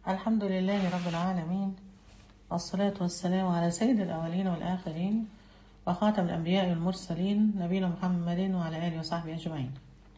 الحمد لله رب العالمين والصلاة والسلام على سيد الأولين والآخرين وخاتم الأنبياء والمرسلين نبينا محمد وعلى آله وصحبه أجمعين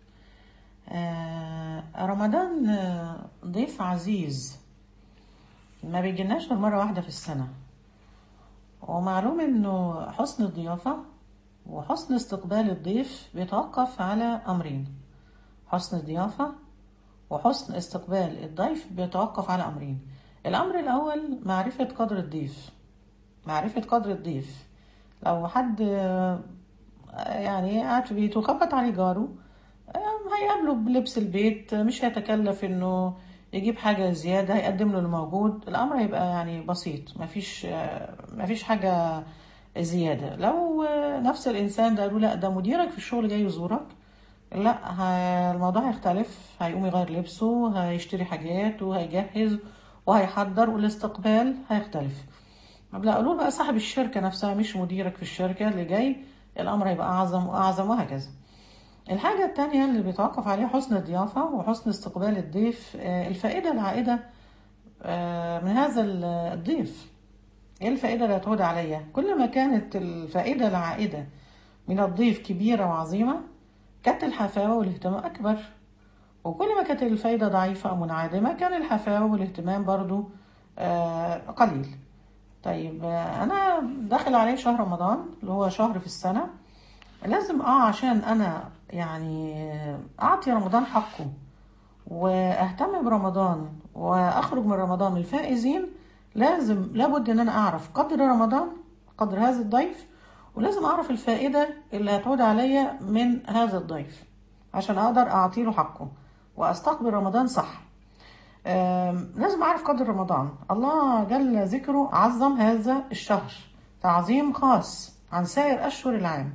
آه رمضان آه، ضيف عزيز ما بيجيناش غير مرة واحدة في السنة ومعلوم انه حسن الضيافة وحسن استقبال الضيف بيتوقف على أمرين حسن الضيافة وحسن استقبال الضيف بيتوقف على أمرين الأمر الأول معرفة قدر الضيف معرفة قدر الضيف لو حد آه، يعني قاعد في بيته خبط عليه جاره آه، هيقابله بلبس البيت آه، مش هيتكلف انه يجيب حاجة زيادة هيقدم له الموجود الأمر هيبقى يعني بسيط مفيش آه، مفيش حاجة زيادة لو آه، نفس الإنسان ده قالوا لا ده مديرك في الشغل جاي يزورك لا ه- الموضوع هيختلف هيقوم يغير لبسه هيشتري حاجات وهيجهز وهيحضر والاستقبال هيختلف طب لا قالوا بقى صاحب الشركة نفسها مش مديرك في الشركة اللي جاي الأمر هيبقى أعظم وأعظم وهكذا الحاجة التانية اللي بيتوقف عليها حسن الضيافة وحسن استقبال الضيف آه، الفائدة العائدة آه، من هذا ال- الضيف ايه الفائدة اللي هتعود عليا كل ما كانت الفائدة العائدة من الضيف كبيرة وعظيمة كانت الحفاوة والاهتمام أكبر وكل ما كانت الفايدة ضعيفة أو منعدمة كان الحفاوة والاهتمام برضو آه، قليل طيب آه، أنا داخل عليه شهر رمضان اللي هو شهر في السنة لازم اه عشان أنا يعني آه، أعطي رمضان حقه واهتم برمضان واخرج من رمضان من الفائزين لازم لابد ان انا اعرف قدر رمضان قدر هذا الضيف ولازم اعرف الفائدة اللي هتعود عليا من هذا الضيف عشان اقدر اعطي له حقه واستقبل رمضان صح آم، لازم اعرف قدر رمضان الله جل ذكره عظم هذا الشهر تعظيم خاص عن سائر اشهر العام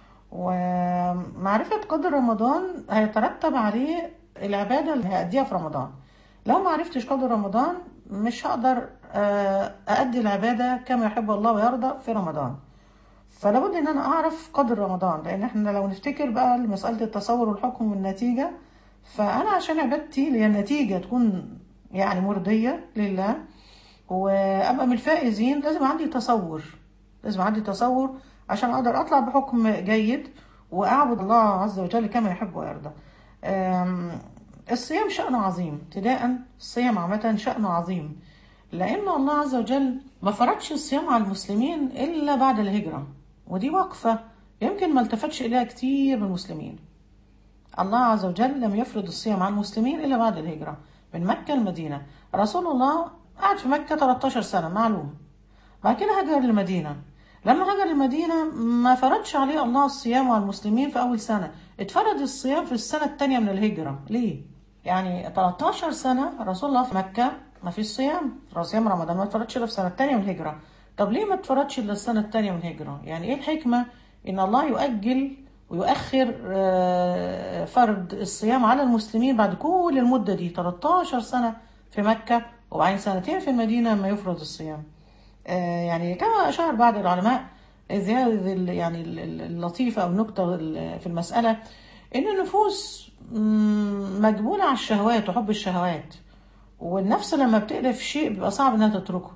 ومعرفة قدر رمضان هيترتب عليه العبادة اللي هأديها في رمضان لو ما عرفتش قدر رمضان مش هقدر آه، أأدي العبادة كما يحب الله ويرضى في رمضان فلابد ان انا اعرف قدر رمضان لان احنا لو نفتكر بقى مسألة التصور والحكم والنتيجة فانا عشان عبادتي اللي هي النتيجة تكون يعني مرضية لله وابقى من الفائزين لازم عندي تصور لازم عندي تصور عشان اقدر اطلع بحكم جيد واعبد الله عز وجل كما يحب ويرضى أم، الصيام شأنه عظيم ابتداء الصيام عامة شأنه عظيم لأن الله عز وجل ما فرضش الصيام على المسلمين إلا بعد الهجرة ودي وقفة يمكن ما التفتش إليها كتير من المسلمين الله عز وجل لم يفرض الصيام على المسلمين إلا بعد الهجرة من مكة المدينة رسول الله قعد في مكة 13 سنة معلوم بعد كده هاجر للمدينة لما هاجر للمدينة ما فرضش عليه الله الصيام على المسلمين في أول سنة اتفرض الصيام في السنة التانية من الهجرة ليه؟ يعني 13 سنة رسول الله في مكة ما فيش صيام صيام رمضان ما اتفرضش إلا في السنة التانية من الهجرة طب ليه ما اتفرضش إلا السنة التانية من الهجرة؟ يعني إيه الحكمة إن الله يؤجل ويؤخر آه، فرض الصيام على المسلمين بعد كل المدة دي 13 سنة في مكة وبعدين سنتين في المدينة ما يفرض الصيام آه، يعني كما أشار بعض العلماء زيادة ال- يعني ال- ال- اللطيفة أو النكتة ال- في المسألة إن النفوس مم، مجبولة على الشهوات وحب الشهوات والنفس لما بتقلب شيء بيبقى صعب إنها تتركه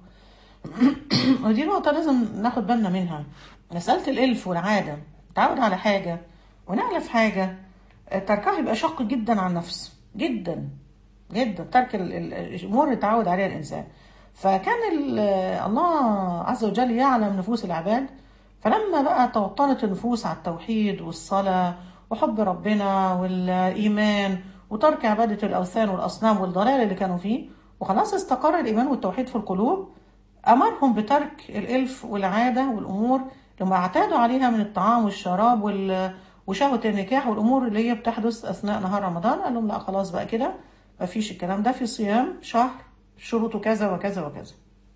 ودي نقطة لازم ناخد بالنا منها مسألة الإلف والعادة تعود على حاجة ونألف حاجة آه، تركها يبقى شق جدا على النفس جدا جدا ترك ال- ال- الأمور اللي تعود عليها الإنسان فكان ال- الله عز وجل يعلم نفوس العباد فلما بقى توطنت النفوس على التوحيد والصلاة وحب ربنا والإيمان وترك عبادة الأوثان والأصنام والضلال اللي كانوا فيه وخلاص استقر الإيمان والتوحيد في القلوب أمرهم بترك الإلف والعادة والأمور لما اعتادوا عليها من الطعام والشراب وال وشهوة النكاح والأمور اللي هي بتحدث أثناء نهار رمضان قال لهم لا خلاص بقى كده مفيش الكلام ده في صيام شهر شروطه كذا وكذا وكذا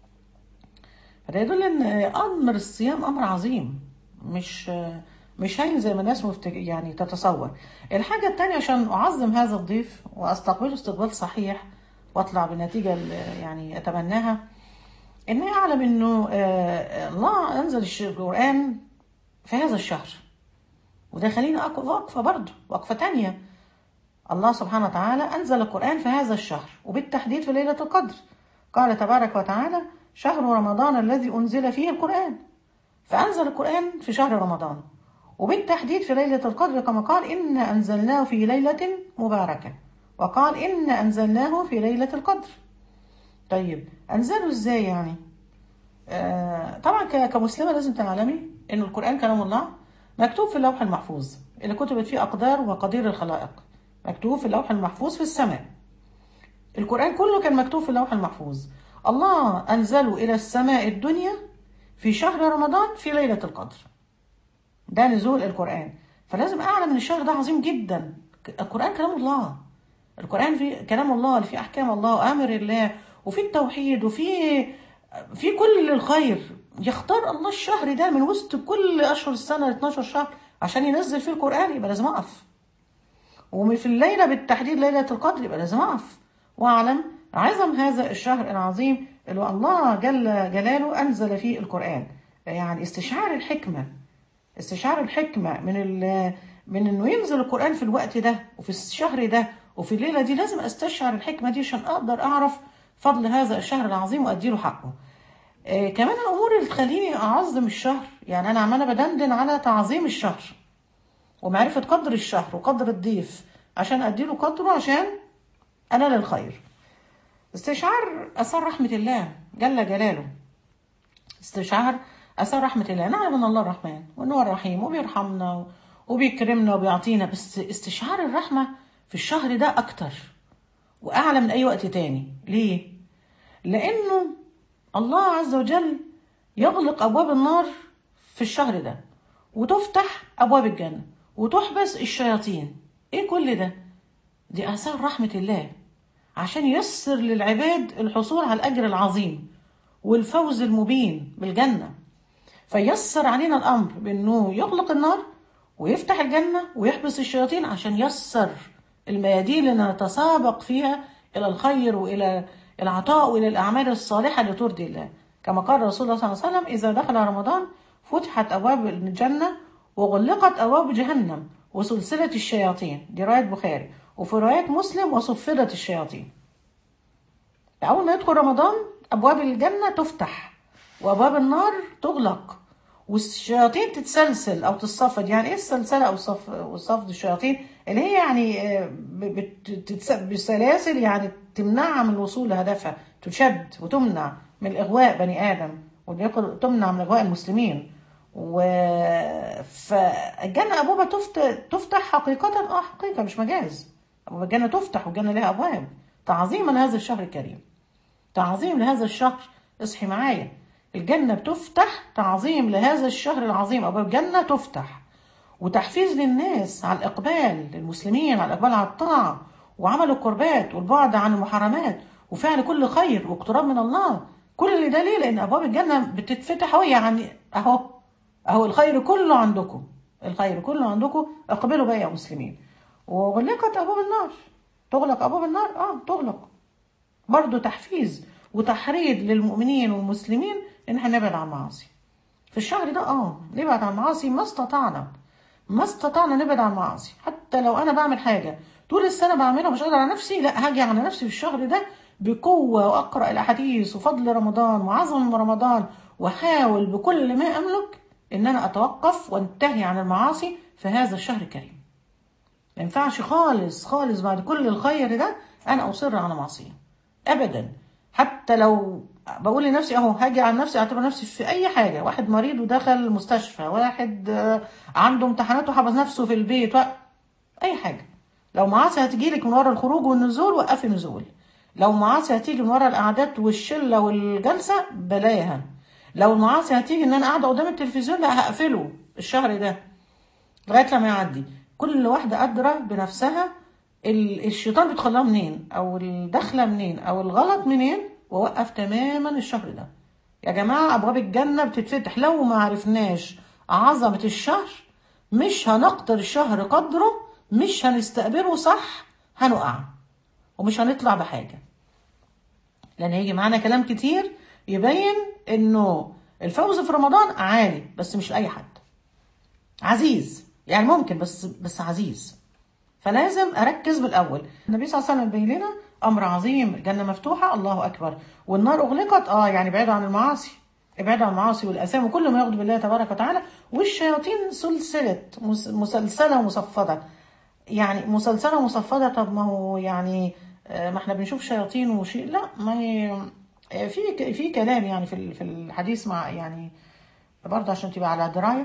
فده يدل ان امر الصيام امر عظيم مش مش هين زي ما الناس مفتك يعني تتصور الحاجة التانية عشان أعظم هذا الضيف وأستقبله استقبال صحيح وأطلع بنتيجة اللي يعني أتمناها إني أعلم إنه آه، الله أنزل الش- القرآن في هذا الشهر وده خلينا أقف وقفة برضه وقفة تانية الله سبحانه وتعالى أنزل القرآن في هذا الشهر وبالتحديد في ليلة القدر قال تبارك وتعالى شهر رمضان الذي أنزل فيه القرآن فأنزل القرآن في شهر رمضان وبالتحديد في ليلة القدر كما قال إنا أنزلناه في ليلة مباركة وقال إنا أنزلناه في ليلة القدر طيب أنزله إزاي يعني آه طبعا ك- كمسلمة لازم تعلمي إن القرآن كلام الله مكتوب في اللوح المحفوظ اللي كتبت فيه أقدار وقدير الخلائق مكتوب في اللوح المحفوظ في السماء القرآن كله كان مكتوب في اللوح المحفوظ الله أنزله إلى السماء الدنيا في شهر رمضان في ليلة القدر ده نزول القرآن فلازم أعلم إن الشهر ده عظيم جدا القرآن كلام الله القرآن فيه كلام الله اللي فيه أحكام الله وأمر الله وفيه التوحيد وفيه في كل الخير يختار الله الشهر ده من وسط كل أشهر السنة 12 شهر عشان ينزل فيه القرآن يبقى لازم أقف وفي الليلة بالتحديد ليلة القدر يبقى لازم أقف وأعلم عظم هذا الشهر العظيم اللي الله جل جلاله أنزل فيه القرآن يعني استشعار الحكمة استشعار الحكمة من ال من انه ينزل القرآن في الوقت ده وفي الشهر ده وفي الليلة دي لازم استشعر الحكمة دي عشان اقدر اعرف فضل هذا الشهر العظيم واديله حقه. آه كمان الامور اللي تخليني اعظم الشهر يعني انا عمالة بدندن على تعظيم الشهر ومعرفة قدر الشهر وقدر الضيف عشان اديله قدره عشان انا للخير. استشعار اثار رحمة الله جل جلاله. استشعار اثار رحمة الله نعلم ان الله الرحمن وان هو الرحيم وبيرحمنا وبيكرمنا وبيعطينا بس استشعار الرحمة في الشهر ده اكتر واعلى من اي وقت تاني ليه لانه الله عز وجل يغلق ابواب النار في الشهر ده وتفتح ابواب الجنة وتحبس الشياطين ايه كل ده دي اثار رحمة الله عشان ييسر للعباد الحصول على الاجر العظيم والفوز المبين بالجنه فيسر علينا الامر بانه يغلق النار ويفتح الجنه ويحبس الشياطين عشان يسر الميادين اللي نتسابق فيها الى الخير والى العطاء والى الاعمال الصالحه اللي ترضي الله كما قال رسول الله صلى الله عليه وسلم اذا دخل رمضان فتحت ابواب الجنه وغلقت ابواب جهنم وسلسله الشياطين دي روايه بخاري وفي روايه مسلم وصفدت الشياطين اول ما يدخل رمضان ابواب الجنه تفتح وابواب النار تغلق والشياطين تتسلسل او تصفد يعني ايه السلسله او صف وصفد الشياطين اللي هي يعني آه، ب- بتتس- بسلاسل يعني تمنعها من الوصول لهدفها تشد وتمنع من اغواء بني ادم وتمنع من اغواء المسلمين و فالجنه ابوابها تفت... تفتح حقيقه اه حقيقه مش مجاز ابواب الجنه تفتح والجنه لها ابواب تعظيما لهذا الشهر الكريم تعظيم لهذا الشهر اصحي معايا الجنة بتفتح تعظيم لهذا الشهر العظيم أبواب الجنة تفتح وتحفيز للناس على الإقبال للمسلمين على الإقبال على الطاعة وعمل القربات والبعد عن المحرمات وفعل كل خير واقتراب من الله كل اللي ده ليه لأن أبواب الجنة بتتفتح أهو يعني أهو أهو الخير كله عندكم الخير كله عندكم اقبلوا بقى يا مسلمين وغلقت أبواب النار تغلق أبواب النار آه تغلق برضه تحفيز وتحريض للمؤمنين والمسلمين ان احنا نبعد عن المعاصي في الشهر ده اه نبعد عن المعاصي ما استطعنا ما استطعنا نبعد عن المعاصي حتى لو انا بعمل حاجه طول السنه بعملها مش قادر على نفسي لا هاجي على نفسي في الشهر ده بقوه واقرا الاحاديث وفضل رمضان وعظم رمضان واحاول بكل ما املك ان انا اتوقف وانتهي عن المعاصي في هذا الشهر الكريم ما ينفعش خالص خالص بعد كل الخير ده انا اصر على معصيه ابدا حتى لو بقول لنفسي اهو هاجي على نفسي اعتبر نفسي في اي حاجه واحد مريض ودخل المستشفى واحد آه، عنده امتحانات وحبس نفسه في البيت و... اي حاجه لو معاصي هتجيلك من ورا الخروج والنزول وقفي نزول لو معاصي هتيجي من ورا القعدات والشله والجلسه بلاها لو المعاصي هتيجي ان انا قاعده قدام التلفزيون لا هقفله الشهر ده لغايه لما يعدي كل واحده ادرى بنفسها ال- الشيطان بيدخلها منين او الدخله منين او الغلط منين ووقف تماما الشهر ده يا جماعه ابواب الجنه بتتفتح لو ما عرفناش عظمه الشهر مش هنقدر الشهر قدره مش هنستقبله صح هنقع ومش هنطلع بحاجه لان هيجي معانا كلام كتير يبين انه الفوز في رمضان عالي بس مش لاي حد عزيز يعني ممكن بس بس عزيز فلازم اركز بالاول النبي صلى الله عليه وسلم بين لنا امر عظيم الجنه مفتوحه الله اكبر والنار اغلقت اه يعني بعيد عن المعاصي ابعد عن المعاصي والاثام وكل ما يغضب بالله تبارك وتعالى والشياطين سلسله مس- مسلسله ومصفده يعني مسلسله ومصفده طب ما هو يعني آه، ما احنا بنشوف شياطين وشيء لا ما هي آه، في ك- في كلام يعني في ال- في الحديث مع يعني برضه عشان تبقى على درايه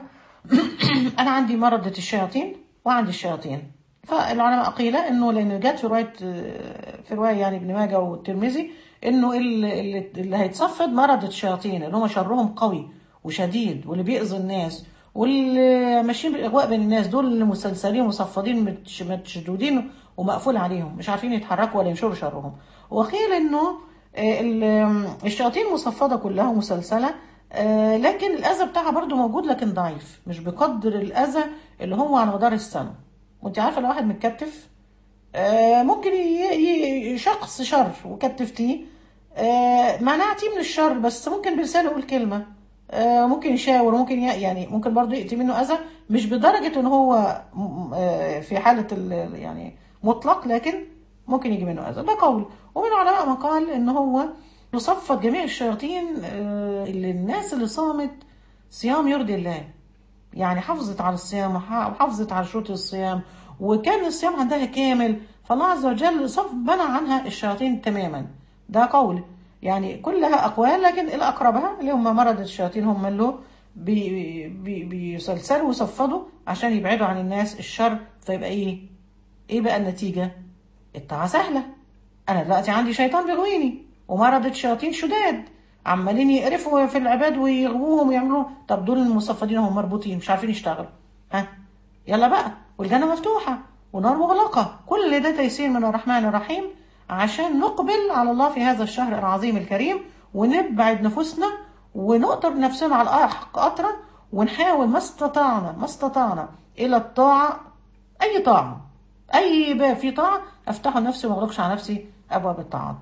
انا عندي مرضة الشياطين وعندي الشياطين فالعلماء قيل انه لان جت في روايه في روايه يعني ابن ماجه والترمذي انه اللي, اللي اللي هيتصفد مرضة الشياطين اللي هم شرهم قوي وشديد واللي بيأذوا الناس واللي ماشيين بالاغواء بين الناس دول اللي مسلسلين مصفدين متش- متشدودين ومقفول عليهم مش عارفين يتحركوا ولا ينشروا شرهم وقيل انه آه، ال- الشياطين مصفده كلها ومسلسله آه، لكن الاذى بتاعها برضو موجود لكن ضعيف مش بقدر الاذى اللي هو على مدار السنه وانت عارفه لو واحد متكتف آه، ممكن ي- ي- شخص شر وكتفتيه آه، منعتيه من الشر بس ممكن بلسانه يقول كلمه آه، ممكن يشاور ممكن ي- يعني ممكن برضو يأتي منه اذى مش بدرجه ان هو م- آه، في حاله ال- يعني مطلق لكن ممكن يجي منه اذى ده قول ومن العلماء من قال ان هو يصفد جميع الشياطين آه، اللي الناس اللي صامت صيام يرضي الله يعني حافظت على الصيام وح- وحافظت على شروط الصيام وكان الصيام عندها كامل فالله عز وجل صف منع عنها الشياطين تماما ده قول يعني كلها أقوال لكن الأقربها اللي هم مرض الشياطين هم اللي بي بي بيسلسلوا ويصفدوا عشان يبعدوا عن الناس الشر فيبقى إيه؟ إيه بقى النتيجة؟ الطاعة سهلة أنا دلوقتي عندي شيطان بيغويني ومرض الشياطين شداد عمالين يقرفوا في العباد ويغووهم ويعملوا طب دول المصفدين هم مربوطين مش عارفين يشتغلوا ها يلا بقى والجنة مفتوحة ونار مغلقة كل ده تيسير من الرحمن الرحيم عشان نقبل على الله في هذا الشهر العظيم الكريم ونبعد نفوسنا ونقدر نفسنا على الحق قطرة ونحاول ما استطعنا ما استطعنا إلى الطاعة أي طاعة أي باب فيه طاعة أفتحه لنفسي وما أغلقش على نفسي أبواب الطاعات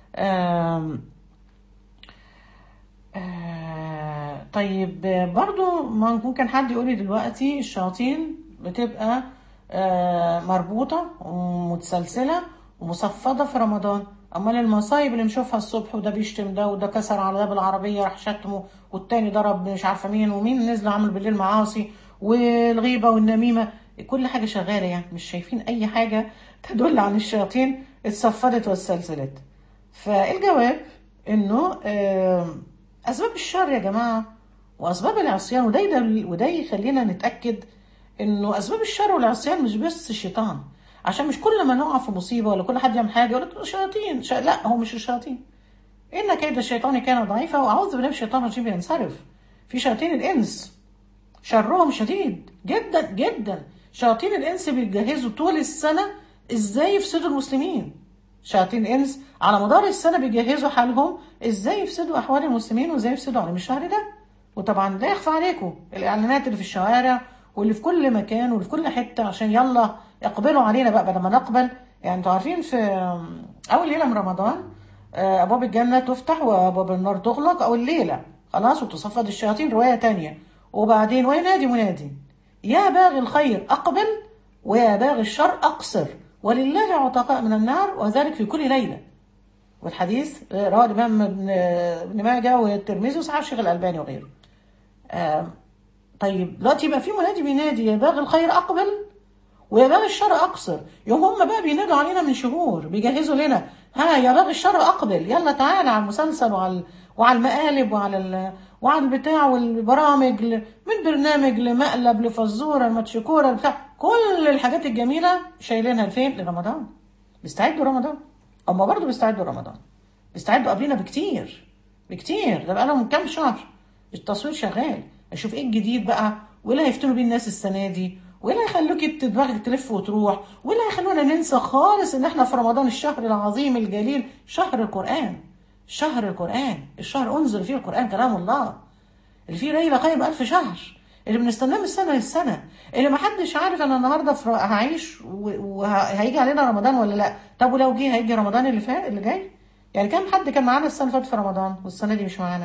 آم آه طيب آه، برضو ما ممكن حد يقول لي دلوقتي الشياطين بتبقى آه مربوطة ومتسلسلة ومصفدة في رمضان أمال المصايب اللي نشوفها الصبح وده بيشتم ده وده كسر على ده بالعربية راح شتمه والتاني ضرب مش عارفة مين ومين نزل عمل بالليل معاصي والغيبة والنميمة كل حاجة شغالة يعني مش شايفين أي حاجة تدل عن الشياطين اتصفدت واستسلسلت فالجواب انه آم، اسباب الشر يا جماعه واسباب العصيان وده يدل- وده يخلينا نتاكد انه اسباب الشر والعصيان مش بس الشيطان عشان مش كل ما نقع في مصيبه ولا كل حد يعمل حاجه يقول لك شياطين ش... لا هو مش الشياطين ان كيد الشيطان كان ضعيفا واعوذ بالله من الشيطان الرجيم ينصرف في شياطين الانس شرهم شديد جدا جدا شياطين الانس بيجهزوا طول السنه ازاي يفسدوا المسلمين شياطين الانس على مدار السنه بيجهزوا حالهم ازاي يفسدوا احوال المسلمين وازاي يفسدوا عليهم الشهر ده وطبعا لا يخفى عليكم الاعلانات اللي في الشوارع واللي في كل مكان واللي في كل حته عشان يلا اقبلوا علينا بقى بدل ما نقبل يعني انتوا عارفين في اول ليله من رمضان آه، ابواب الجنه تفتح وابواب النار تغلق او الليله خلاص وتصفد الشياطين روايه تانية وبعدين وينادي منادي يا باغي الخير اقبل ويا باغي الشر اقصر ولله عتقاء من النار وذلك في كل ليله والحديث آه، رواه الامام ابن ابن ماجه والترمذي وصححه الشيخ الالباني وغيره آه، طيب دلوقتي يبقى في منادي بينادي يا باغي الخير اقبل ويا باغي الشر اقصر يوم هم بقى بينادوا علينا من شهور بيجهزوا لنا ها يا باغي الشر اقبل يلا تعالى على المسلسل وعلى وعلى المقالب وعلى ال... وعلى البتاع والبرامج ل... من برنامج لمقلب لفزوره لماتشكوره بتاع كل الحاجات الجميله شايلينها لفين لرمضان بيستعدوا رمضان هم برضه بيستعدوا رمضان بيستعدوا قبلنا بكتير بكتير ده بقى لهم كام شهر التصوير شغال اشوف ايه الجديد بقى وايه اللي هيفتنوا بيه الناس السنه دي وايه اللي هيخلوك دماغك تلف وتروح وايه اللي هيخلونا ننسى خالص ان احنا في رمضان الشهر العظيم الجليل شهر القران شهر القران الشهر انزل فيه القران كلام الله اللي فيه ليله خير ألف شهر اللي بنستناه من السنه للسنه اللي ما حدش عارف انا النهارده في هعيش و- وهيجي علينا رمضان ولا لا طب ولو جه هيجي رمضان اللي فات اللي جاي يعني كم حد كان معانا السنه اللي فاتت في رمضان والسنه دي مش معانا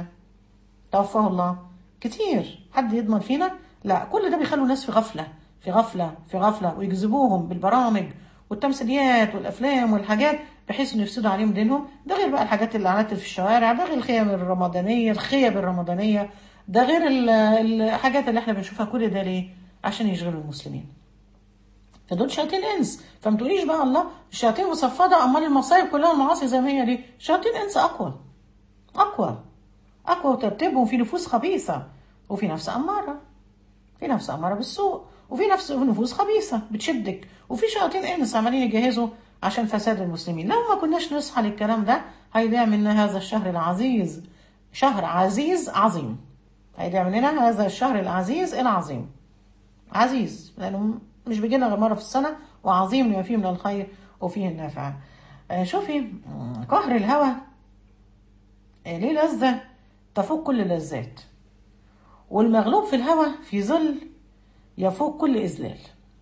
توفاه الله كتير حد يضمن فينا لا كل ده بيخلوا الناس في غفله في غفله في غفله ويجذبوهم بالبرامج والتمثيليات والافلام والحاجات بحيث انه يفسدوا عليهم دينهم ده غير بقى الحاجات اللي اعلانات في الشوارع ده غير الخيم الرمضانيه الخيب الرمضانيه ده غير ال- الحاجات اللي احنا بنشوفها كل ده ليه عشان يشغلوا المسلمين فدول شياطين انس فما تقوليش بقى الله الشياطين مصفده امال المصايب كلها المعاصي زي ما هي دي شياطين انس اقوى اقوى اقوى وترتيبهم في نفوس خبيثه وفي نفس اماره في نفس اماره بالسوء وفي نفس نفوس خبيثه بتشدك وفي شياطين انس عمالين يجهزوا عشان فساد المسلمين لو ما كناش نصحى للكلام ده هيضيع منا هذا الشهر العزيز شهر عزيز عظيم هيضيع مننا هذا الشهر العزيز العظيم عزيز لانه مش بيجينا غير مره في السنه وعظيم لما فيه من الخير وفيه النافع آه، شوفي مم، قهر الهوى آه، ليه لذه تفوق كل اللذات والمغلوب في الهوى في ظل يفوق كل إذلال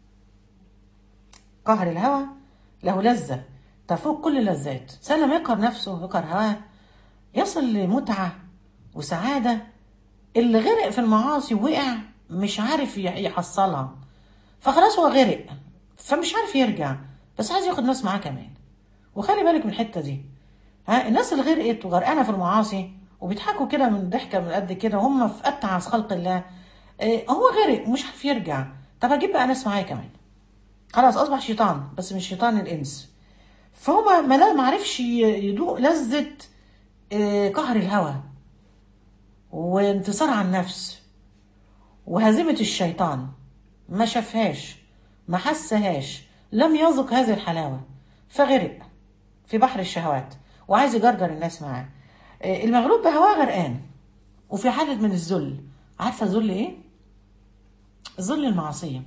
قهر الهوى له لذة تفوق كل اللذات سلم يقهر نفسه يقهر هواه يصل لمتعة وسعادة اللي غرق في المعاصي ووقع مش عارف يح- يحصلها فخلاص هو غرق فمش عارف يرجع بس عايز ياخد ناس معاه كمان وخلي بالك من الحتة دي ها الناس اللي غرقت وغرقانة في المعاصي وبيضحكوا كده من ضحكة من قد كده وهم في أتعس خلق الله آه، هو غرق ومش عارف يرجع طب اجيب بقى ناس معايا كمان خلاص اصبح شيطان بس مش شيطان الانس فهو ما لا معرفش ي- يدوق لذة آه، قهر الهوى وانتصار على النفس وهزيمة الشيطان ما شافهاش ما حسهاش لم يذق هذه الحلاوة فغرق في بحر الشهوات وعايز يجرجر الناس معاه آه، المغلوب بهواه غرقان وفي حالة من الذل عارفة ذل ايه؟ ذل المعصية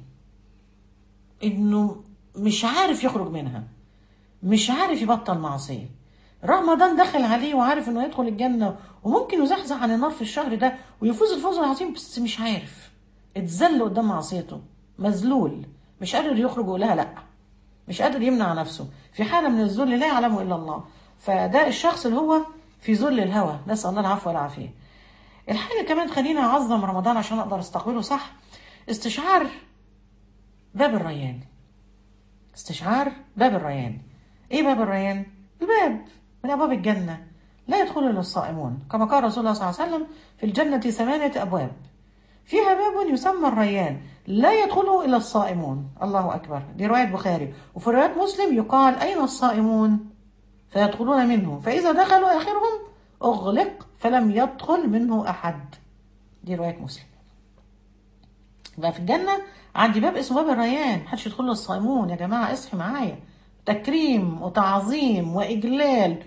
انه مش عارف يخرج منها مش عارف يبطل معصية رمضان دخل عليه وعارف انه يدخل الجنة وممكن يزحزح عن النار في الشهر ده ويفوز الفوز العظيم بس مش عارف اتذل قدام معصيته مذلول مش قادر يخرج ويقول لها لا مش قادر يمنع نفسه في حالة من الذل لا يعلمه إلا الله فده الشخص اللي هو في ذل الهوى نسأل الله العفو والعافية الحاجة كمان خلينا أعظم رمضان عشان أقدر أستقبله صح استشعار باب الريان استشعار باب الريان ايه باب الريان الباب من ابواب الجنه لا يدخل الا الصائمون كما قال رسول الله صلى الله عليه وسلم في الجنه ثمانيه ابواب فيها باب يسمى الريان لا يدخله الا الصائمون الله اكبر دي روايه بخاري وفي روايه مسلم يقال اين الصائمون فيدخلون منه فاذا دخلوا اخرهم اغلق فلم يدخل منه احد دي روايه مسلم يبقى في الجنة عندي باب اسمه باب الريان محدش يدخل له الصائمون يا جماعة اصحي معايا تكريم وتعظيم وإجلال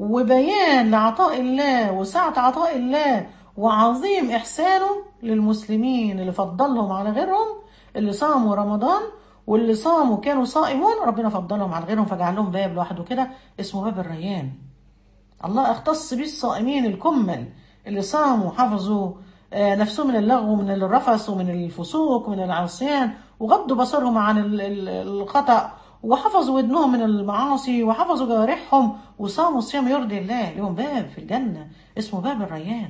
وبيان لعطاء الله وسعة عطاء الله وعظيم إحسانه للمسلمين اللي فضلهم على غيرهم اللي صاموا رمضان واللي صاموا كانوا صائمون ربنا فضلهم على غيرهم فجعل لهم باب لوحده كده اسمه باب الريان الله اختص بيه الصائمين الكمل اللي صاموا حفظوا آه، نفسهم من اللغو ومن الرفث ومن الفسوق ومن العصيان وغضوا بصرهم عن ال- ال- الخطأ وحفظوا ودنهم من المعاصي وحفظوا جوارحهم وصاموا صيام يرضي الله لهم باب في الجنة اسمه باب الريان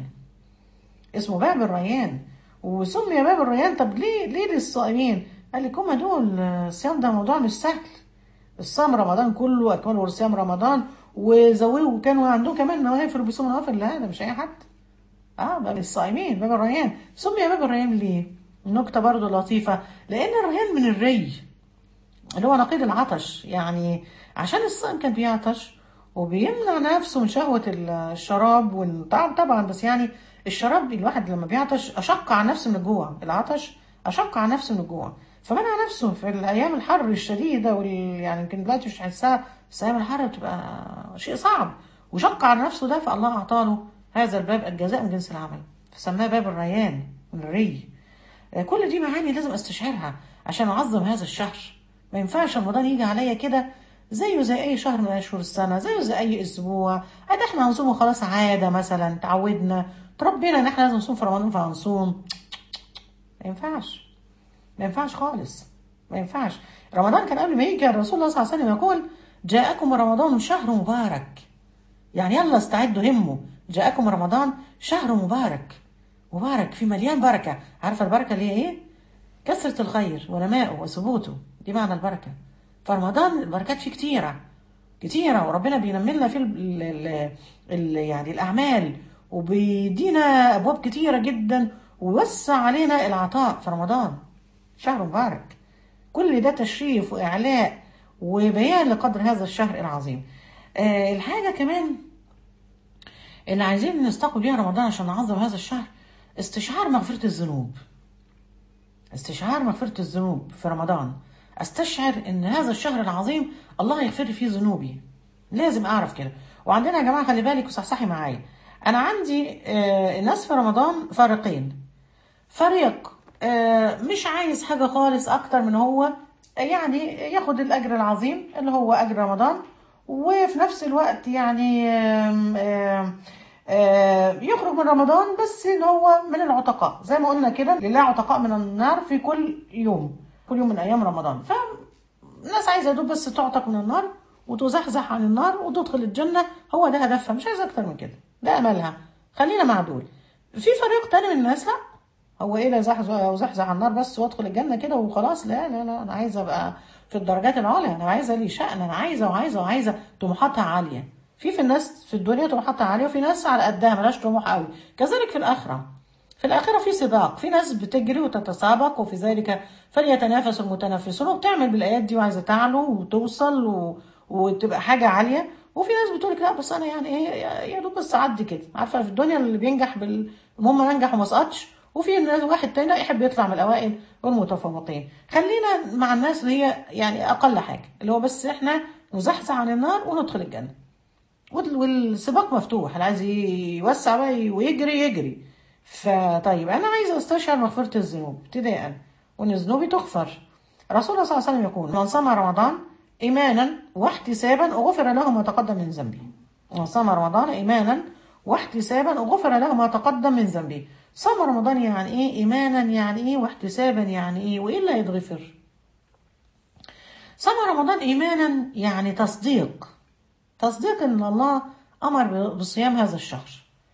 اسمه باب الريان وسمي باب الريان طب ليه ليه للصائمين؟ قال لك هم دول آه، الصيام ده موضوع مش سهل الصيام رمضان كله اكملوا صيام رمضان وزودوا وكانوا عندهم كمان نوافل بيصوموا نوافل لا ده مش اي حد اه باب الصائمين باب الريان سمي باب الريان ليه؟ نكتة برضو لطيفة لأن الريان من الري اللي هو نقيض العطش يعني عشان الصائم كان بيعطش وبيمنع نفسه من شهوة الشراب والطعم طبعا بس يعني الشراب الواحد لما بيعطش أشق على نفسه من الجوع العطش أشق على نفسه من الجوع فمنع نفسه في الأيام الحر الشديدة وال... يعني يمكن دلوقتي مش هنحسها بس أيام الحر بتبقى شيء صعب وشق على نفسه ده فالله أعطاله هذا الباب الجزاء من جنس العمل فسماه باب الريان من الري آه، كل دي معاني لازم استشعرها عشان اعظم هذا الشهر ما ينفعش رمضان يجي عليا كده زيه زي اي شهر من اشهر السنه زيه زي اي اسبوع ادي احنا هنصومه خلاص عاده مثلا تعودنا تربينا ان احنا لازم نصوم في رمضان فهنصوم ما ينفعش ما ينفعش خالص ما ينفعش رمضان كان قبل ما يجي الرسول الله صلى الله عليه وسلم يقول جاءكم رمضان شهر مبارك يعني يلا استعدوا هموا جاءكم رمضان شهر مبارك مبارك في مليان بركة عارفة البركة اللي هي ايه كثرة الخير ونمائه وثبوته دي معنى البركة فرمضان البركات فيه كتيره كتيره وربنا بينمي لنا فيه ال ال ال يعني الاعمال وبيدينا ابواب كتيره جدا ويوسع علينا العطاء في رمضان شهر مبارك كل ده تشريف واعلاء وبيان لقدر هذا الشهر العظيم آه الحاجه كمان اللي عايزين نستقبل بيها رمضان عشان نعظم هذا الشهر استشعار مغفرة الذنوب استشعار مغفرة الذنوب في رمضان استشعر ان هذا الشهر العظيم الله يغفر لي فيه ذنوبي لازم اعرف كده وعندنا يا جماعه خلي بالك وصحصحي معايا انا عندي آه الناس في رمضان فريقين فريق آه مش عايز حاجه خالص اكتر من هو يعني ياخد الاجر العظيم اللي هو اجر رمضان وفي نفس الوقت يعني آم آم آم يخرج من رمضان بس ان هو من العتقاء زي ما قلنا كده لله عتقاء من النار في كل يوم كل يوم من ايام رمضان فالناس عايزه دوب بس تعتق من النار وتزحزح عن النار وتدخل الجنه هو ده هدفها مش عايزه اكتر من كده ده املها خلينا مع دول في فريق تاني من الناس لا هو ايه لا زحزح وزحزح عن النار بس وادخل الجنه كده وخلاص لا لا لا انا عايزه ابقى في الدرجات العليا انا عايزه لي شأن انا عايزه وعايزه وعايزه طموحاتها عاليه في في الناس في الدنيا طموحاتها عاليه وفي ناس على قدها ملهاش طموح قوي كذلك في الاخره في الآخرة في سباق في ناس بتجري وتتسابق وفي ذلك فليتنافس المتنافسون وبتعمل بالآيات دي وعايزة تعلو وتوصل و... وتبقى حاجة عالية وفي ناس بتقول لك لا بس أنا يعني إيه يا دوب بس أعدي كده عارفة في الدنيا اللي بينجح بال المهم ننجح وما اسقطش وفي ناس واحد تاني يحب يطلع من الأوائل والمتفوقين خلينا مع الناس اللي هي يعني أقل حاجة اللي هو بس إحنا نزحزح عن النار وندخل الجنة والسباق مفتوح اللي عايز يوسع بقى ويجري يجري فطيب انا عايزه استشعر مغفره الذنوب ابتداء وان ذنوبي تغفر رسول الله صلى الله عليه وسلم يقول من صام رمضان ايمانا واحتسابا غفر له ما تقدم من ذنبه من صام رمضان ايمانا واحتسابا غفر له ما تقدم من ذنبه صام رمضان يعني ايه ايمانا يعني ايه واحتسابا يعني ايه وايه اللي هيتغفر صام رمضان ايمانا يعني تصديق تصديق ان الله امر بصيام هذا الشهر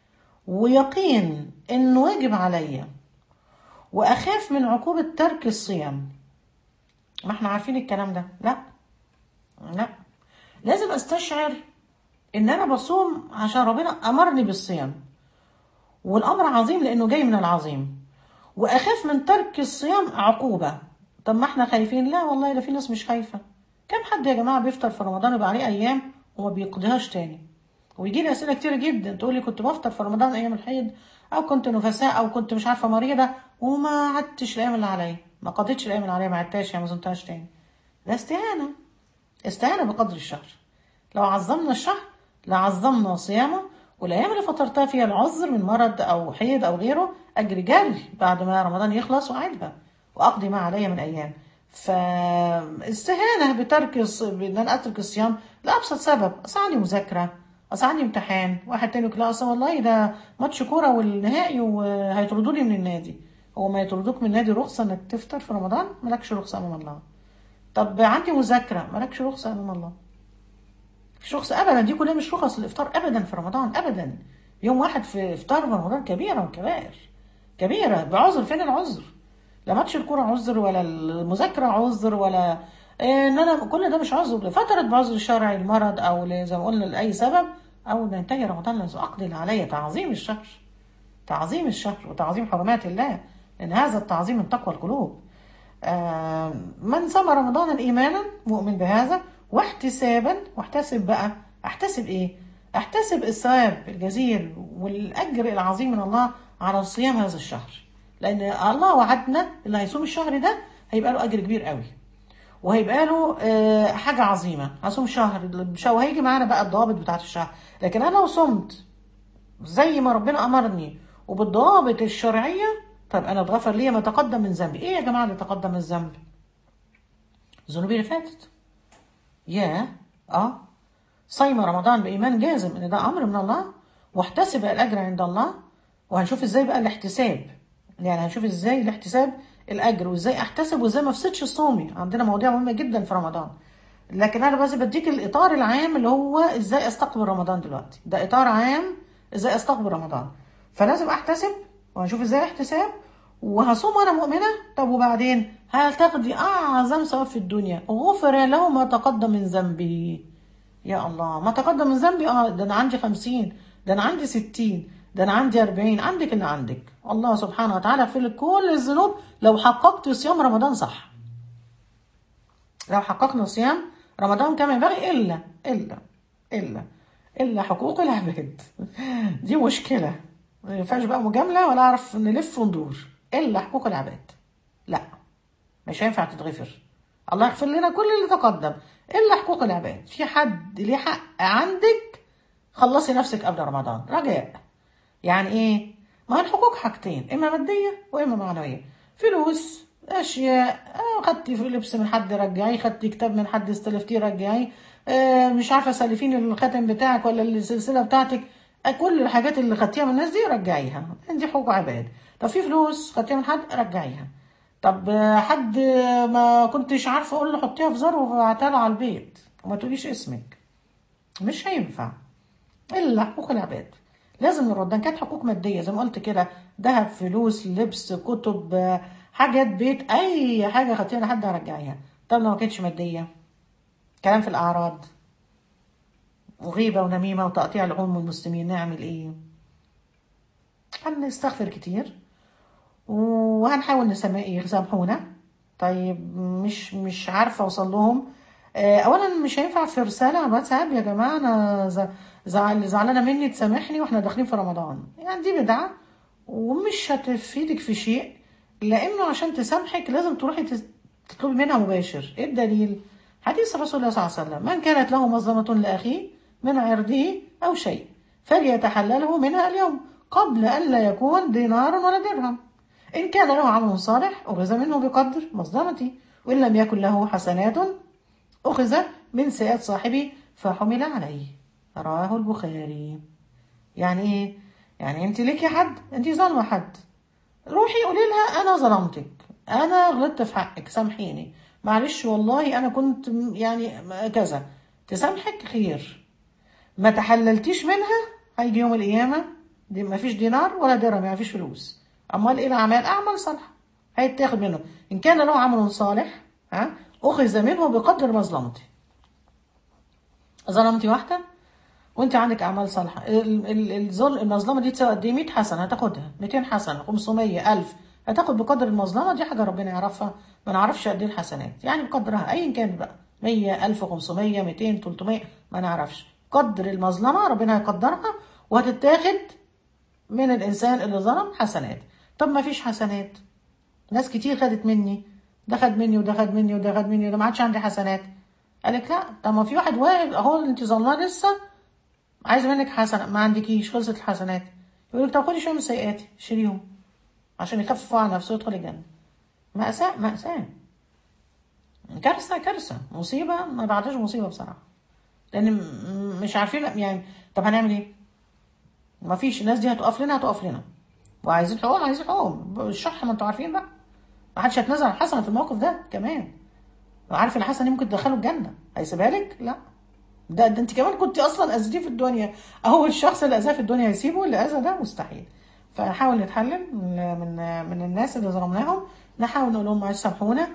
ويقين انه واجب عليا واخاف من عقوبة ترك الصيام ما احنا عارفين الكلام ده لا لا لازم استشعر ان انا بصوم عشان ربنا امرني بالصيام والامر عظيم لانه جاي من العظيم واخاف من ترك الصيام عقوبة طب ما احنا خايفين لا والله ده في ناس مش خايفة كم حد يا جماعة بيفطر في رمضان يبقى عليه ايام وما بيقضيهاش تاني ويجي لي اسئله كتير جدا تقول لي كنت بفطر في رمضان ايام الحيض او كنت نفساء او كنت مش عارفه مريضه وما عدتش الايام اللي عليا ما قضيتش الايام اللي عليا ما عدتهاش يعني ما صمتهاش تاني ده استهانه استهانه بقدر الشهر لو عظمنا الشهر لعظمنا صيامه والايام اللي فطرتها فيها العذر من مرض او حيض او غيره اجري جري بعد ما رمضان يخلص واعيدها واقضي ما عليا من ايام فاستهانه بترك بان انا اترك الصيام لابسط سبب اصل عندي مذاكره اصل عندي امتحان واحد تاني يقول لا اصل والله ده ماتش كوره والنهائي وهيطردوا لي من النادي هو ما يطردوك من النادي رخصه انك تفطر في رمضان مالكش رخصه امام الله طب عندي مذاكره مالكش رخصه امام الله مفيش رخصه ابدا دي كلها مش رخص الافطار ابدا في رمضان ابدا يوم واحد في افطار في رمضان كبيره وكبائر كبيره بعذر فين العذر لا ماتش الكوره عذر ولا المذاكره عذر ولا إيه ان انا كل ده مش عذر فتره بعذر شرعي المرض او زي ما قلنا لاي سبب أول ما ينتهي رمضان لازم أقضي اللي عليا تعظيم الشهر تعظيم الشهر وتعظيم حرمات الله لأن هذا التعظيم من تقوى القلوب آه من صام رمضان إيمانا مؤمن بهذا واحتسابا واحتسب بقى أحتسب إيه؟ أحتسب الثواب الجزيل والأجر العظيم من الله على صيام هذا الشهر لأن الله وعدنا اللي هيصوم الشهر ده هيبقى له أجر كبير قوي وهيبقى له حاجة عظيمة هصوم شهر وهيجي معانا بقى الضوابط بتاعت الشهر لكن أنا لو صمت زي ما ربنا أمرني وبالضوابط الشرعية طب أنا اتغفر لي ما تقدم من ذنبي إيه يا جماعة اللي تقدم من الذنب؟ ذنوبي اللي فاتت يا اه صيم رمضان بإيمان جازم إن ده أمر من الله واحتسب الأجر عند الله وهنشوف إزاي بقى الاحتساب يعني هنشوف إزاي الاحتساب الاجر وازاي احتسب وازاي ما افسدش صومي عندنا مواضيع مهمه جدا في رمضان لكن انا بس بديك الاطار العام اللي هو ازاي استقبل رمضان دلوقتي ده اطار عام ازاي استقبل رمضان فلازم احتسب وهنشوف ازاي احتساب وهصوم وانا مؤمنه طب وبعدين هتاخدي اعظم ثواب في الدنيا غفر له ما تقدم من ذنبه يا الله ما تقدم من ذنبي اه ده انا عندي خمسين ده انا عندي ستين ده انا عندي أربعين عندك اللي عندك الله سبحانه وتعالى يغفر لك كل الذنوب لو حققت صيام رمضان صح لو حققنا صيام رمضان كما ينبغي الا الا الا الا حقوق العباد دي مشكله ما ينفعش بقى مجامله ولا اعرف نلف وندور الا حقوق العباد لا مش هينفع تتغفر الله يغفر لنا كل اللي تقدم الا حقوق العباد في حد ليه حق عندك خلصي نفسك قبل رمضان رجاء يعني ايه ما هو الحقوق حاجتين اما ماديه واما معنويه فلوس اشياء آه خدتي في لبس من حد رجعيه خدتي كتاب من حد استلفتيه رجعيه آه مش عارفه سلفين الخاتم بتاعك ولا السلسله بتاعتك آه كل الحاجات اللي خدتيها من الناس دي رجعيها دي حقوق عباد طب في فلوس خدتيها من حد رجعيها طب حد ما كنتش عارفه اقول له حطيها في ظرف وبعتها له على البيت وما تقوليش اسمك مش هينفع الا حقوق العباد لازم نرد كانت حقوق ماديه زي ما قلت كده ذهب فلوس لبس كتب حاجات بيت اي حاجه خدتيها لحد هرجعيها طب لو ما كانتش ماديه كلام في الاعراض وغيبه ونميمه وتقطيع لحوم المسلمين نعمل ايه هنستغفر كتير وهنحاول يسامحونا طيب مش مش عارفه اوصل لهم اولا مش هينفع في رساله على الواتساب يا جماعه انا زعل زعلانه مني تسامحني واحنا داخلين في رمضان يعني دي بدعه ومش هتفيدك في شيء لانه عشان تسامحك لازم تروحي تطلبي منها مباشر ايه الدليل حديث الرسول صلى الله عليه وسلم من كانت له مظلمه لاخيه من عرضه او شيء فليتحلله منها اليوم قبل ان لا يكون دينار ولا درهم إن كان له عمل صالح أخذ منه بقدر مظلمتي وإن لم يكن له حسنات أخذ من سيئات صاحبه فحمل عليه رواه البخاري يعني إيه؟ يعني أنت ليكي حد أنت ظالمة حد روحي قولي لها أنا ظلمتك أنا غلطت في حقك سامحيني معلش والله أنا كنت يعني كذا تسامحك خير ما تحللتيش منها هيجي يوم القيامة دي ما فيش دينار ولا درهم ما فيش فلوس امال ايه الاعمال اعمال صالحه هيتاخد منه ان كان له عمل صالح ها اخذ منه بقدر مظلمتي ظلمتي واحده وانت عندك اعمال صالحه الظلم المظلمه دي تساوي قد ايه 100 حسنه هتاخدها 200 حسنه 500 1000 هتاخد بقدر المظلمه دي حاجه ربنا يعرفها ما نعرفش قد ايه الحسنات يعني بقدرها ايا كان بقى 100 1500 200 300 ما نعرفش قدر المظلمه ربنا يقدرها وهتتاخد من الانسان اللي ظلم حسنات طب ما فيش حسنات ناس كتير خدت مني ده خد مني وده خد مني وده خد مني وده ما عادش عندي حسنات قالك لا طب ما في واحد واقف اهو انت ظلماه لسه عايز منك حسنه ما عندكيش خلصت الحسنات يقول لك طب خدي شويه من سيئاتي شيليهم عشان يخففوا عن نفسه ويدخل الجنه مأساة مأساة كارثة كارثة مصيبة ما بعدهاش مصيبة بصراحة لأن مش عارفين يعني طب هنعمل إيه؟ ما فيش الناس دي هتقف لنا هتقف لنا وعايزين حقوق عايزين حقوق الشح ما انتوا عارفين بقى ما حدش هيتنازل عن حسنه في الموقف ده كمان وعارف ان الحسنه دي ممكن تدخله الجنه هيسيبها لك لا ده, ده انت كمان كنت اصلا اذيتيه في الدنيا اهو الشخص اللي اذاه في الدنيا هيسيبه اللي اذى ده مستحيل فنحاول نتعلم من من, من الناس اللي ظلمناهم نحاول نقول لهم معلش سامحونا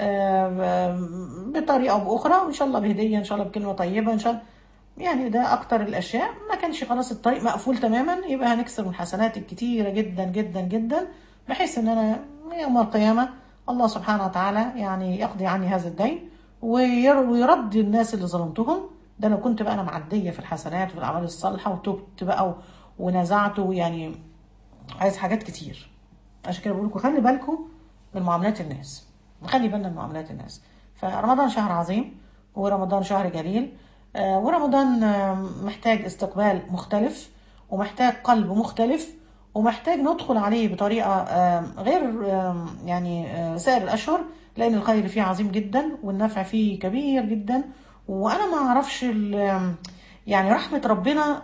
بطريقه او باخرى وان شاء الله بهديه ان شاء الله بكلمه طيبه ان شاء الله يعني ده اكتر الاشياء ما كانش خلاص الطريق مقفول تماما يبقى هنكسر من الحسنات الكتيره جدا جدا جدا بحيث ان انا يوم القيامه الله سبحانه وتعالى يعني يقضي عني هذا الدين ويرد الناس اللي ظلمتهم ده لو كنت بقى انا معديه في الحسنات وفي الاعمال الصالحه وتبت بقى ونزعت يعني عايز حاجات كتير عشان كده بقول لكم خلي بالكم من معاملات الناس خلي بالنا من معاملات الناس فرمضان شهر عظيم ورمضان شهر جليل ورمضان محتاج استقبال مختلف ومحتاج قلب مختلف ومحتاج ندخل عليه بطريقة غير يعني سائر الأشهر لأن الخير فيه عظيم جدا والنفع فيه كبير جدا وأنا ما أعرفش يعني رحمة ربنا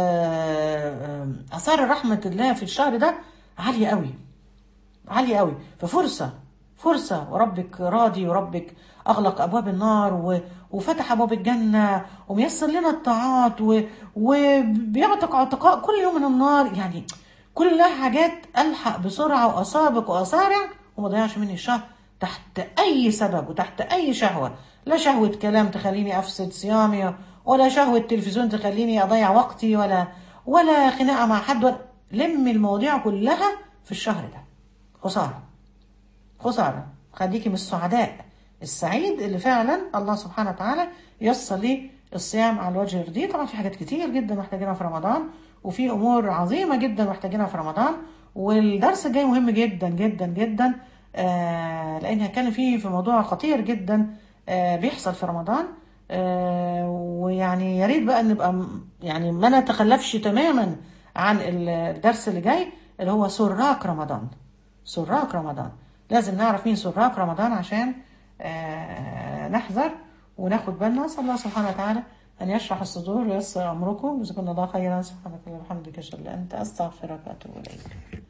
أثار رحمة الله في الشهر ده عالية قوي عالية قوي ففرصة فرصة وربك راضي وربك أغلق أبواب النار و... وفتح أبواب الجنة وميسر لنا الطاعات و... وبيعتق عتقاء كل يوم من النار يعني كلها حاجات الحق بسرعه واسابق واسارع وما ضيعش مني الشهر تحت اي سبب وتحت اي شهوه لا شهوه كلام تخليني افسد صيامي ولا شهوه تلفزيون تخليني اضيع وقتي ولا ولا خناقه مع حد ولا لم المواضيع كلها في الشهر ده خساره خساره خليكي من السعداء السعيد اللي فعلا الله سبحانه وتعالى يسر لي الصيام على الوجه يرضيه طبعا في حاجات كتير جدا محتاجينها في رمضان وفي امور عظيمه جدا محتاجينها في رمضان والدرس الجاي مهم جدا جدا جدا آه لان هتكلم فيه في موضوع خطير جدا آه بيحصل في رمضان آه ويعني يا ريت بقى نبقى م- يعني ما نتخلفش تماما عن الدرس اللي جاي اللي هو سراق رمضان سراق رمضان لازم نعرف مين سراق رمضان عشان آه نحذر وناخد بالنا اسال الله سبحانه وتعالى ان يشرح الصدور وييسر امركم جزاكم الله خيرا سبحانك اللهم وبحمدك اشهد ان لا اله الا انت استغفرك واتوب اليك